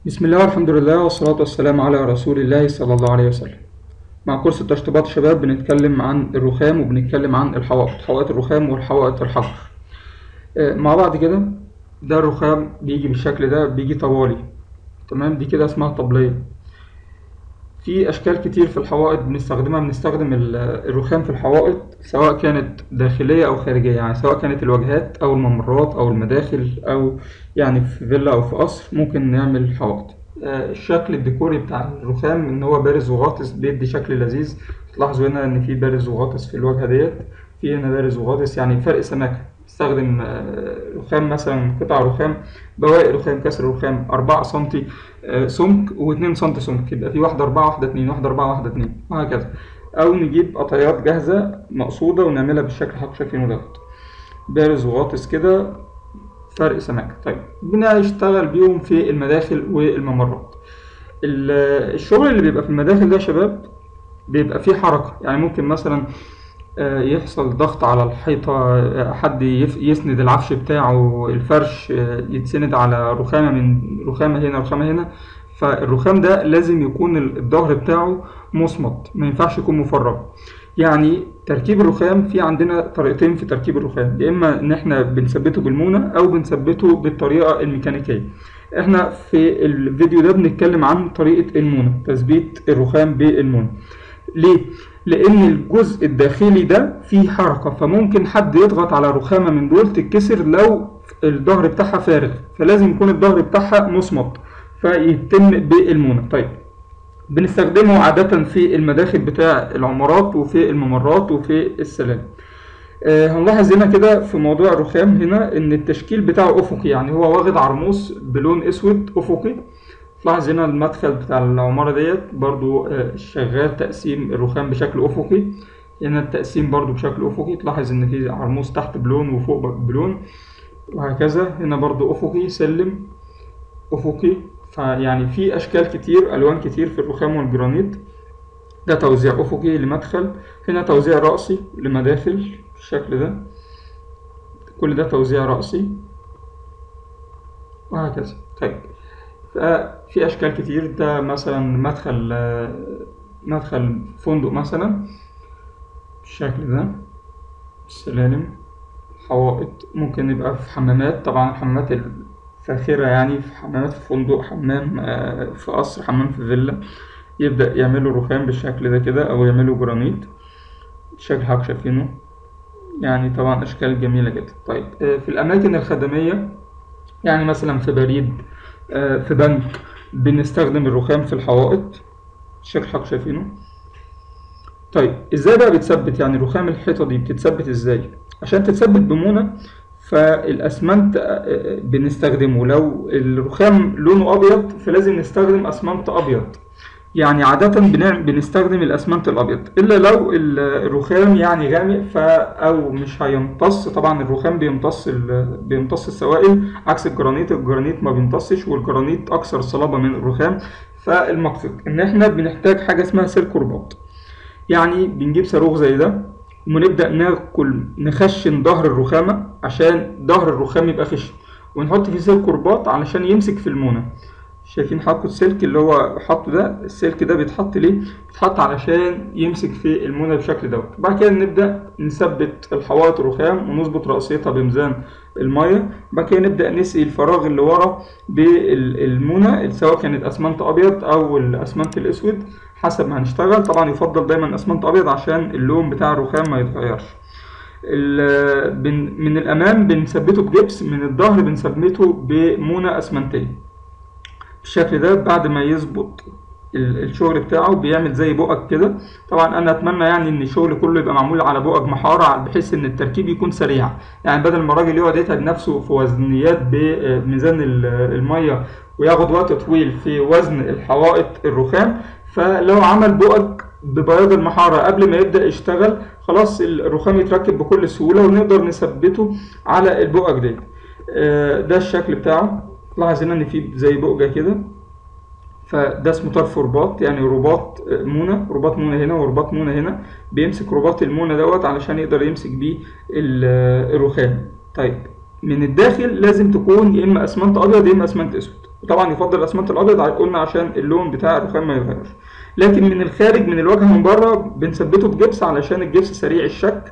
بسم الله والحمد لله والصلاة والسلام على رسول الله صلى الله عليه وسلم مع كورس التشطيبات شباب بنتكلم عن الرخام وبنتكلم عن الحوائط حوائط الرخام والحوائط الحجر آه، مع بعض كده ده الرخام بيجي بالشكل ده بيجي طوالي تمام دي كده اسمها طبلية في أشكال كتير في الحوائط بنستخدمها بنستخدم ال- الرخام في الحوائط سواء كانت داخلية أو خارجية يعني سواء كانت الواجهات أو الممرات أو المداخل أو يعني في فيلا أو في قصر ممكن نعمل حوائط آه، الشكل الديكوري بتاع الرخام إن هو بارز وغاطس بيدي شكل لذيذ تلاحظوا هنا إن في بارز وغاطس في الواجهة ديت في هنا بارز وغاطس يعني فرق سماكة استخدم آه، رخام مثلا قطع رخام بواقي رخام كسر رخام أربعة سنتي آه، سمك واتنين سنتي سمك يبقى في واحدة أربعة واحدة اتنين واحدة أربعة واحدة اتنين وهكذا أو نجيب قطعيات جاهزة مقصودة ونعملها بالشكل اللي حضرتك شايفينه دوت بارز وغاطس كده فرق سماكة طيب بنشتغل بيهم في المداخل والممرات ال- الشغل اللي بيبقى في المداخل ده يا شباب بيبقى فيه حركة يعني ممكن مثلا آه، يحصل ضغط على الحيطة آه، حد يف- يسند العفش بتاعه الفرش آه، يتسند على رخامة من رخامة هنا رخامة هنا فالرخام ده لازم يكون ال- الظهر بتاعه مصمت ما ينفعش يكون مفرغ يعني تركيب الرخام في عندنا طريقتين في تركيب الرخام يا اما ان احنا بنثبته بالمونة او بنثبته بالطريقة الميكانيكية احنا في الفيديو ده بنتكلم عن طريقة المونة تثبيت الرخام بالمونة ليه؟ لأن الجزء الداخلي ده فيه حركة فممكن حد يضغط على رخامة من دول تتكسر لو الظهر بتاعها فارغ فلازم يكون الظهر بتاعها مصمت فيتم بالمونة طيب بنستخدمه عادة في المداخل بتاع العمارات وفي الممرات وفي السلالم آه، هنلاحظ هنا كده في موضوع الرخام هنا ان التشكيل بتاعه افقي يعني هو واخد عرموس بلون اسود افقي تلاحظ هنا المدخل بتاع العمارة ديت برضو آه، شغال تقسيم الرخام بشكل افقي هنا التقسيم برضو بشكل افقي تلاحظ ان في عرموس تحت بلون وفوق بلون وهكذا هنا برضو افقي سلم افقي فيعني في اشكال كتير الوان كتير في الرخام والجرانيت ده توزيع افقي لمدخل هنا توزيع رأسي لمداخل بالشكل ده كل ده توزيع رأسي وهكذا طيب ففي أشكال كتير ده مثلا مدخل آه، مدخل فندق مثلا بالشكل ده السلالم حوائط ممكن يبقى في حمامات طبعا الحمامات الفاخرة يعني في حمامات في فندق حمام آه، في قصر حمام في فيلا يبدأ يعملوا رخام بالشكل ده كده أو يعملوا جرانيت الشكل حضرتك شايفينه يعني طبعا أشكال جميلة جدا طيب آه، في الأماكن الخدمية يعني مثلا في بريد آه، في بنك بنستخدم الرخام في الحوائط الشكل حضرتك شايفينه طيب ازاي بقى بتثبت يعني رخام الحيطة دي بتتثبت ازاي عشان تتثبت بمونة فالاسمنت آه، آه، بنستخدمه لو الرخام لونه ابيض فلازم نستخدم اسمنت ابيض يعني عادة بنعمل بنستخدم الأسمنت الأبيض إلا لو ال- الرخام يعني غامق ف أو مش هيمتص طبعا الرخام بيمتص ال- بيمتص السوائل عكس الجرانيت الجرانيت ما بيمتصش والجرانيت أكثر صلابة من الرخام فالمقصد إن إحنا بنحتاج حاجة اسمها سلك رباط يعني بنجيب صاروخ زي ده ونبدأ ناكل نخشن ظهر الرخامة عشان ظهر الرخام يبقى خشن ونحط فيه سلك رباط علشان يمسك في المونة شايفين حطوا السلك اللي هو حاطه ده السلك ده بيتحط ليه بيتحط علشان يمسك في المونة بالشكل دوت بعد كده نبدأ نثبت الحوائط الرخام ونظبط رأسيتها بميزان المية بعد كده نبدأ نسقي الفراغ اللي ورا بالمونة سواء كانت أسمنت أبيض أو الأسمنت الأسود حسب ما هنشتغل طبعا يفضل دايما أسمنت أبيض عشان اللون بتاع الرخام ما يتغيرش ال- بن- من الأمام بنثبته بجبس من الظهر بنثبته بمونة أسمنتية بالشكل ده بعد ما يظبط ال- الشغل بتاعه بيعمل زي بؤج كده طبعا انا اتمنى يعني ان الشغل كله يبقى معمول على بؤج محاره بحيث ان التركيب يكون سريع يعني بدل ما الراجل يقعد يتعب نفسه في وزنيات بميزان ال- الميه وياخد وقت طويل في وزن الحوائط الرخام فلو عمل بؤج ببياض المحاره قبل ما يبدا يشتغل خلاص الرخام يتركب بكل سهوله ونقدر نثبته على البؤج دي آه، ده الشكل بتاعه لاحظ هنا ان في زي بؤجه كده فده اسمه طرف رباط يعني رباط مونة رباط مونة هنا ورباط مونة هنا بيمسك رباط المونة دوت علشان يقدر يمسك بيه ال- الرخام طيب من الداخل لازم تكون يا اما اسمنت ابيض يا اما اسمنت اسود وطبعا يفضل الاسمنت الابيض قلنا عشان اللون بتاع الرخام ما يتغيرش لكن من الخارج من الواجهه من بره بنثبته بجبس علشان الجبس سريع الشك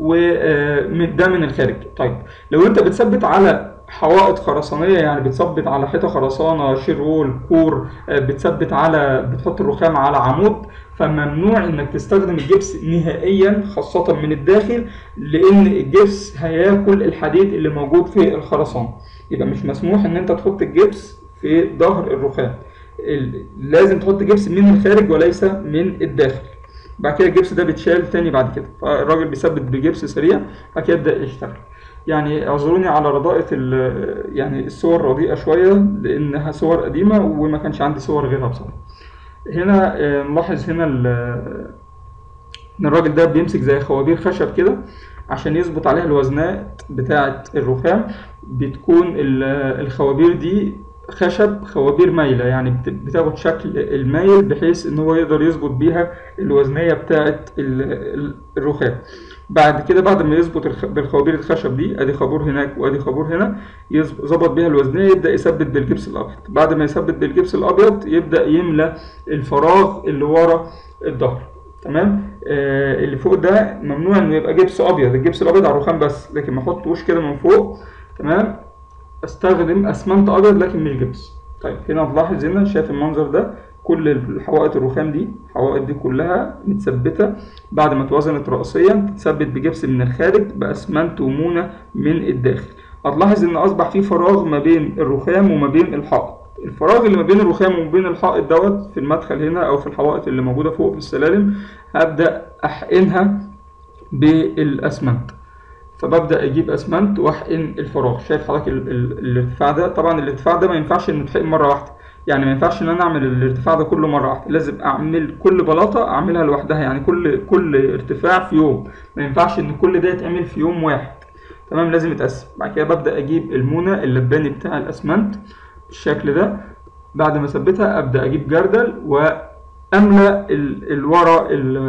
وده من الخارج طيب لو انت بتثبت على حوائط خرسانيه يعني بتثبت على حيطه خرسانه شيرول كور بتثبت على بتحط الرخام على عمود فممنوع انك تستخدم الجبس نهائيا خاصه من الداخل لان الجبس هياكل الحديد اللي موجود في الخرسانه يبقى مش مسموح ان انت تحط الجبس في ظهر الرخام لازم تحط جبس من الخارج وليس من الداخل بعد كده الجبس ده بيتشال تاني بعد كده فالراجل بيثبت بجبس سريع بعد كده يبدا يشتغل يعني اعذروني على رداءة يعني الصور رديئة شوية لأنها صور قديمة وما كانش عندي صور غيرها بصراحة. هنا نلاحظ هنا إن الراجل ده بيمسك زي خوابير خشب كده عشان يظبط عليها الوزنات بتاعة الرخام بتكون الخوابير دي خشب خوابير مايلة يعني بتاخد شكل المايل بحيث ان هو يقدر يظبط بيها الوزنية بتاعة الرخام بعد كده بعد ما يظبط بالخوابير الخشب دي ادي خابور هناك وادي خابور هنا يظبط بيها الوزنية يبدأ يثبت بالجبس الابيض بعد ما يثبت بالجبس الابيض يبدأ يملى الفراغ اللي ورا الظهر تمام آه اللي فوق ده ممنوع انه يبقى جبس ابيض الجبس الابيض على الرخام بس لكن ما احطوش كده من فوق تمام استخدم اسمنت ابيض لكن مش جبس طيب هنا تلاحظ هنا شايف المنظر ده كل الحوائط الرخام دي الحوائط دي كلها متثبته بعد ما اتوزنت رأسيا تتثبت بجبس من الخارج باسمنت ومونه من الداخل هتلاحظ ان اصبح في فراغ ما بين الرخام وما بين الحائط الفراغ اللي ما بين الرخام وما بين الحائط دوت في المدخل هنا او في الحوائط اللي موجوده فوق في السلالم هبدا احقنها بالاسمنت فببدا اجيب اسمنت واحقن الفراغ شايف حضرتك الارتفاع ده طبعا الارتفاع ده ما ينفعش انه يتحقن مره واحده يعني ما ينفعش ان انا اعمل الارتفاع ده كله مره واحده لازم اعمل كل بلاطه اعملها لوحدها يعني كل كل ارتفاع في يوم ما ينفعش ان كل ده يتعمل في يوم واحد تمام لازم يتقسم بعد كده ببدا اجيب المونه اللباني بتاع الاسمنت بالشكل ده بعد ما اثبتها ابدا اجيب جردل واملى الورا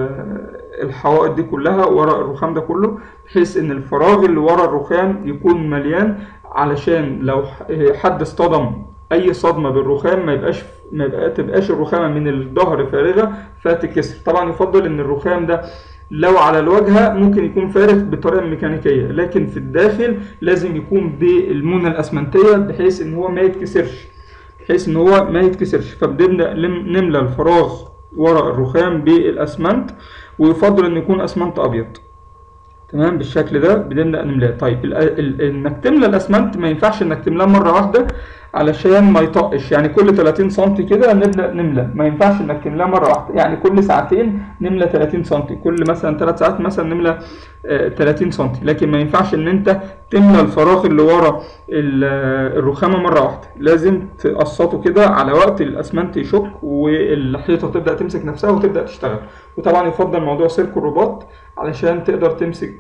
الحوائط دي كلها ورا الرخام ده كله بحيث ان الفراغ اللي ورا الرخام يكون مليان علشان لو حد اصطدم اي صدمه بالرخام ما يبقاش ما يبقى تبقاش الرخامه من الظهر فارغه فتكسر طبعا يفضل ان الرخام ده لو على الواجهه ممكن يكون فارغ بطريقه ميكانيكيه لكن في الداخل لازم يكون بالمونه الاسمنتيه بحيث ان هو ما يتكسرش بحيث ان هو ما يتكسرش فبنبدا نملى الفراغ ورا الرخام بالاسمنت ويفضل ان يكون اسمنت ابيض تمام بالشكل ده بنبدا نملاه طيب ال ال انك تملى الاسمنت ما ينفعش انك تملاه مره واحده علشان ما يطقش يعني كل 30 سم كده نبدا نملى ما ينفعش انك تملاه مره واحده يعني كل ساعتين نملى 30 سم كل مثلا 3 ساعات مثلا نملى آه 30 سم لكن ما ينفعش ان انت تملى الفراغ اللي ورا الرخامه مره واحده لازم تقسطه كده على وقت الاسمنت يشك والحيطه تبدا تمسك نفسها وتبدا تشتغل وطبعا يفضل موضوع سلك الرباط علشان تقدر تمسك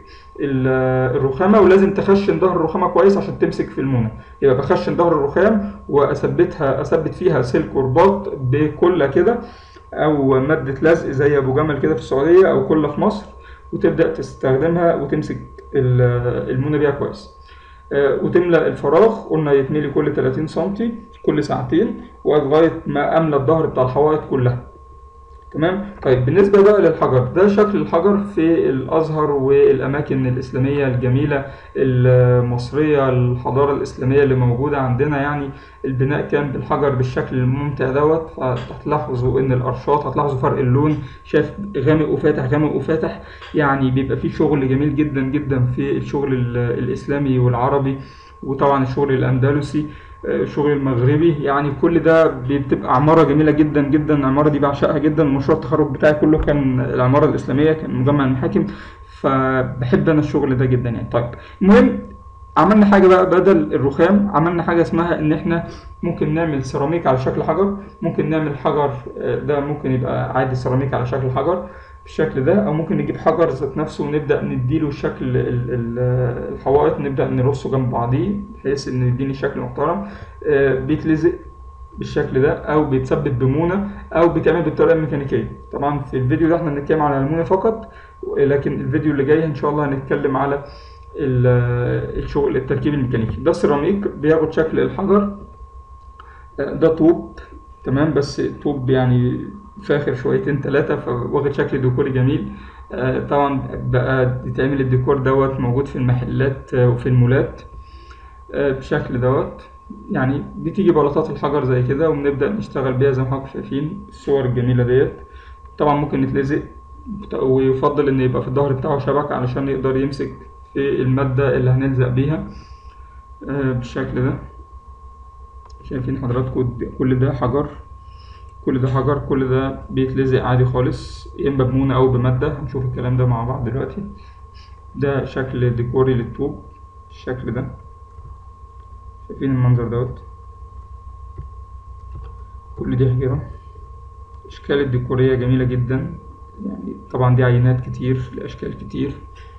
الرخامه ولازم تخشن ظهر الرخامه كويس عشان تمسك في المونه يبقى بخشن ظهر الرخام واثبتها اثبت فيها سلك ورباط بكله كده او ماده لزق زي ابو جمل كده في السعوديه او كله في مصر وتبدا تستخدمها وتمسك المونه بيها كويس وتملى الفراغ قلنا يتملي كل 30 سم كل ساعتين ولغايه ما املى الظهر بتاع الحوائط كلها تمام طيب بالنسبة بقى للحجر ده شكل الحجر في الأزهر والأماكن الإسلامية الجميلة المصرية الحضارة الإسلامية اللي موجودة عندنا يعني البناء كان بالحجر بالشكل الممتع دوت فهتلاحظوا إن الأرشات هتلاحظوا فرق اللون شايف غامق وفاتح غامق وفاتح يعني بيبقى فيه شغل جميل جدا جدا في الشغل الإسلامي والعربي وطبعا الشغل الأندلسي شغل المغربي يعني كل ده بتبقى عمارة جميلة جدا جدا العمارة دي بعشقها جدا مشروع التخرج بتاعي كله كان العمارة الإسلامية كان مجمع المحاكم فبحب أنا الشغل ده جدا يعني طيب المهم عملنا حاجة بقى بدل الرخام عملنا حاجة اسمها إن إحنا ممكن نعمل سيراميك على شكل حجر ممكن نعمل حجر ده ممكن يبقى عادي سيراميك على شكل حجر بالشكل ده او ممكن نجيب حجر ذات نفسه ونبدا نديله شكل الحوائط نبدا نرصه جنب بعضيه بحيث ان يديني شكل محترم بيتلزق بالشكل ده او بيتثبت بمونه او بيتعمل بالطريقه الميكانيكيه طبعا في الفيديو ده احنا بنتكلم على المونه فقط لكن الفيديو اللي جاي ان شاء الله هنتكلم على ال- الشغل التركيب الميكانيكي ده سيراميك بياخد شكل الحجر آه، ده طوب تمام بس طوب يعني فاخر شويتين تلاتة فواخد شكل ديكوري جميل آه، طبعا بقى يتعمل الديكور دوت موجود في المحلات آه، وفي المولات آه، بالشكل دوت يعني بتيجي بلاطات الحجر زي كده وبنبدأ نشتغل بيها زي ما حضراتكم شايفين الصور الجميلة ديت طبعا ممكن نتلزق ويفضل إن يبقى في الظهر بتاعه شبكة علشان يقدر يمسك في المادة اللي هنلزق بيها آه، بالشكل ده شايفين حضراتكم د- كل ده حجر كل ده حجر كل ده بيتلزق عادي خالص يا إما بمونة أو بمادة هنشوف الكلام ده مع بعض دلوقتي ده شكل ديكوري للطوب الشكل ده شايفين المنظر دوت كل دي حجرة الأشكال الديكورية جميلة جدا يعني طبعا دي عينات كتير لأشكال كتير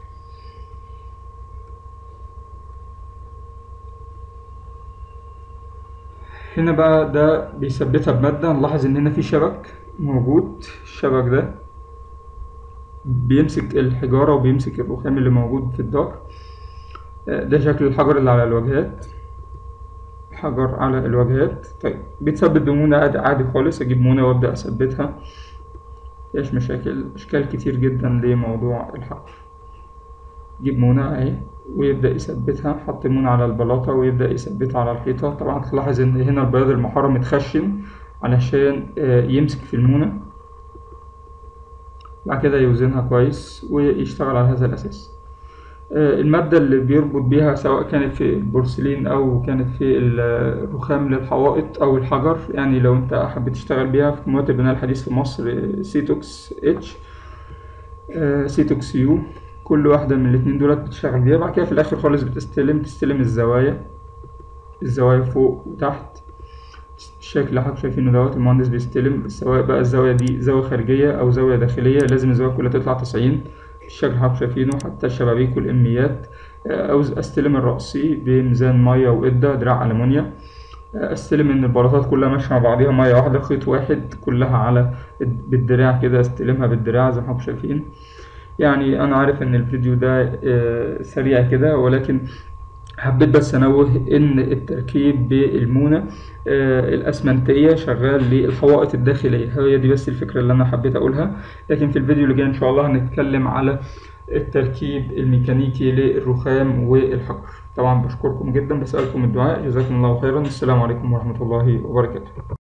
هنا بقى ده بيثبتها بمادة نلاحظ إن هنا في شبك موجود الشبك ده بيمسك الحجارة وبيمسك الرخام اللي موجود في الدار آه، ده شكل الحجر اللي على الواجهات حجر على الواجهات طيب بيتثبت بمونة عادي, عادي خالص أجيب مونة وأبدأ أثبتها مفيهاش مشاكل أشكال كتير جدا لموضوع الحجر يجيب مونة أهي ويبدأ يثبتها حط المونة على البلاطة ويبدأ يثبتها على الحيطة طبعا تلاحظ إن هنا البياض المحار متخشن علشان آه، يمسك في المونة بعد كده يوزنها كويس ويشتغل على هذا الأساس آه، المادة اللي بيربط بيها سواء كانت في البورسلين أو كانت في الرخام للحوائط أو الحجر يعني لو أنت حبيت تشتغل بيها في مواد البناء الحديث في مصر آه، سيتوكس اتش آه، سيتوكس يو كل واحدة من الاتنين دولت بتشتغل بيها بعد كده في الآخر خالص بتستلم تستلم الزوايا الزوايا فوق وتحت الشكل اللي حضرتك شايفينه دوت المهندس بيستلم سواء بقى الزاوية دي زاوية خارجية أو زاوية داخلية لازم الزاوية كلها تطلع تسعين الشكل اللي حضرتك شايفينه حتى الشبابيك والإميات أو أستلم الرأسي بميزان مية وإدة دراع ألمونيا استلم ان البلاطات كلها ماشيه مع بعضيها ميه واحده خيط واحد كلها على بالدراع كده استلمها بالدراع زي ما حضرتك شايفين يعني انا عارف ان الفيديو ده آه، سريع كده ولكن حبيت بس انوه ان التركيب بالمونه آه، الاسمنتيه شغال للحوائط الداخليه هي دي بس الفكره اللي انا حبيت اقولها لكن في الفيديو اللي جاي ان شاء الله هنتكلم على التركيب الميكانيكي للرخام والحجر طبعا بشكركم جدا بسألكم الدعاء جزاكم الله خيرا السلام عليكم ورحمة الله وبركاته